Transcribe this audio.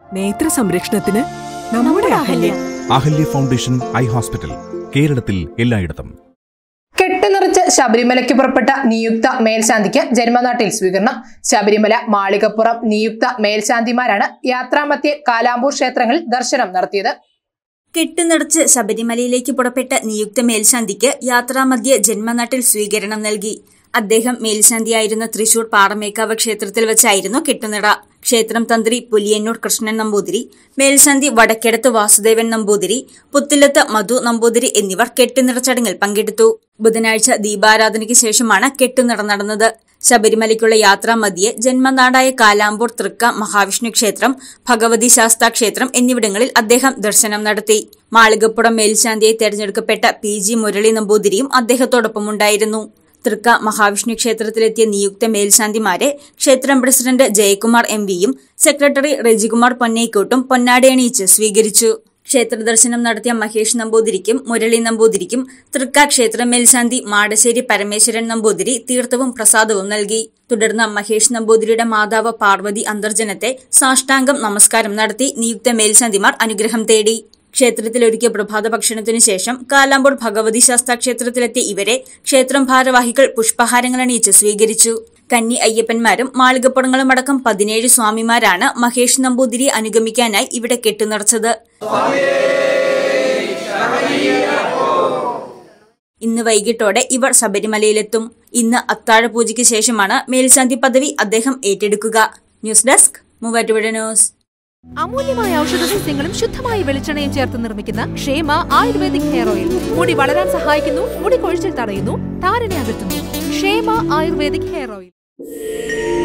നേത്ര സംരക്ഷണത്തിന് നമ്മുടെ Ahalya Ahalya foundation eye hospital കേരളത്തിൽ എല്ലായിടത്തും കെട്ടുനിറച്ച് ശബരിമലയ്ക്ക് പുറപ്പെട്ട നിയുക്ത മേൽശാന്തിക്ക് ജന്മനാട്ടിൽ സ്വീകരണം ശബരിമല മാളികപ്പുറം നിയുക്ത മേൽശാന്തിമാരാണ് യാത്രാമധ്യേ കാലാമ്പൂർ ക്ഷേത്രങ്ങളിൽ ദർശനം നടത്തിയത് കെട്ടുനിറച്ച് ശബരിമലയിലേക്ക് പുറപ്പെട്ട നിയുക്ത മേൽശാന്തിക്ക് യാത്രാമധ്യ ജന്മനാട്ടിൽ സ്വീകരണം നൽകി അദ്ദേഹം മേൽശാന്തിയായിരുന്ന തൃശൂർ പാറമേക്കാവ് ക്ഷേത്രത്തിൽ വെച്ചായിരുന്നു കെട്ടുനിറ ക്ഷേത്രം തന്ത്രി പുലിയന്നൂർ കൃഷ്ണൻ നമ്പൂതിരി മേൽശാന്തി വടക്കെടത്ത് വാസുദേവൻ നമ്പൂതിരി പുത്തിലത്ത് മധു നമ്പൂതിരി എന്നിവർ കെട്ടുനിറ ചടങ്ങിൽ പങ്കെടുത്തു ബുധനാഴ്ച ദീപാരാധനയ്ക്ക് ശേഷമാണ് കെട്ടുനിറ നടന്നത് ശബരിമലയ്ക്കുള്ള യാത്രാമധ്യേ ജന്മനാടായ കാലാമ്പൂർ തൃക്ക മഹാവിഷ്ണു ക്ഷേത്രം ഭഗവതി ശാസ്താ ക്ഷേത്രം എന്നിവിടങ്ങളിൽ അദ്ദേഹം ദർശനം നടത്തി മാളികപ്പുറം മേൽശാന്തിയായി തെരഞ്ഞെടുക്കപ്പെട്ട പി ജി മുരളി നമ്പൂതിരിയും അദ്ദേഹത്തോടൊപ്പമുണ്ടായിരുന്നു തൃക്ക മഹാവിഷ്ണു ക്ഷേത്രത്തിലെത്തിയ നിയുക്ത മേൽശാന്തിമാരെ ക്ഷേത്രം പ്രസിഡന്റ് ജയകുമാർ എം വിയും സെക്രട്ടറി റെജികുമാർ പൊന്നൈക്കോട്ടും പൊന്നാടയണിയിച്ച് സ്വീകരിച്ചു ക്ഷേത്ര ദർശനം നടത്തിയ മഹേഷ് നമ്പൂതിരിക്കും മുരളി നമ്പൂതിരിക്കും തൃക്ക ക്ഷേത്ര മേൽശാന്തി മാടശ്ശേരി പരമേശ്വരൻ നമ്പൂതിരി തീർത്ഥവും പ്രസാദവും നൽകി തുടർന്ന് മഹേഷ് നമ്പൂതിരിയുടെ മാതാവ് പാർവതി അന്തർജനത്തെ സാഷ്ടാംഗം നമസ്കാരം നടത്തി നിയുക്ത മേൽശാന്തിമാർ അനുഗ്രഹം തേടി ക്ഷേത്രത്തിൽ ഒരുക്കിയ പ്രഭാത ഭക്ഷണത്തിനു ശേഷം കാലാമ്പൂർ ഭഗവതി ശാസ്ത്ര ക്ഷേത്രത്തിലെത്തിയ ഇവരെ ക്ഷേത്രം ഭാരവാഹികൾ പുഷ്പഹാരങ്ങൾ അണിയിച്ച് സ്വീകരിച്ചു കന്നി അയ്യപ്പന്മാരും മാളികപ്പുറങ്ങളും അടക്കം പതിനേഴ് സ്വാമിമാരാണ് മഹേഷ് നമ്പൂതിരിയെ അനുഗമിക്കാനായി ഇവിടെ കെട്ടുനിറച്ചത് ഇന്ന് വൈകിട്ടോടെ ഇവർ ശബരിമലയിലെത്തും ഇന്ന് അത്താഴ പൂജയ്ക്ക് ശേഷമാണ് മേൽശാന്തി പദവി അദ്ദേഹം ഏറ്റെടുക്കുക ന്യൂസ് ഡെസ്ക് മൂവാറ്റുപുഴ ന്യൂസ് അമൂല്യമായ ഔഷധ സസ്യങ്ങളും ശുദ്ധമായ വെളിച്ചെണ്ണയും ചേർത്ത് നിർമ്മിക്കുന്ന ക്ഷേമ ആയുർവേദിക് ഹെയർ ഓയിൽ മുടി വളരാൻ സഹായിക്കുന്നു മുടി കൊഴിച്ചിൽ തടയുന്നു താരനെ അകറ്റുന്നു ക്ഷേമ ആയുർവേദിക് ഹെയർ ഓയിൽ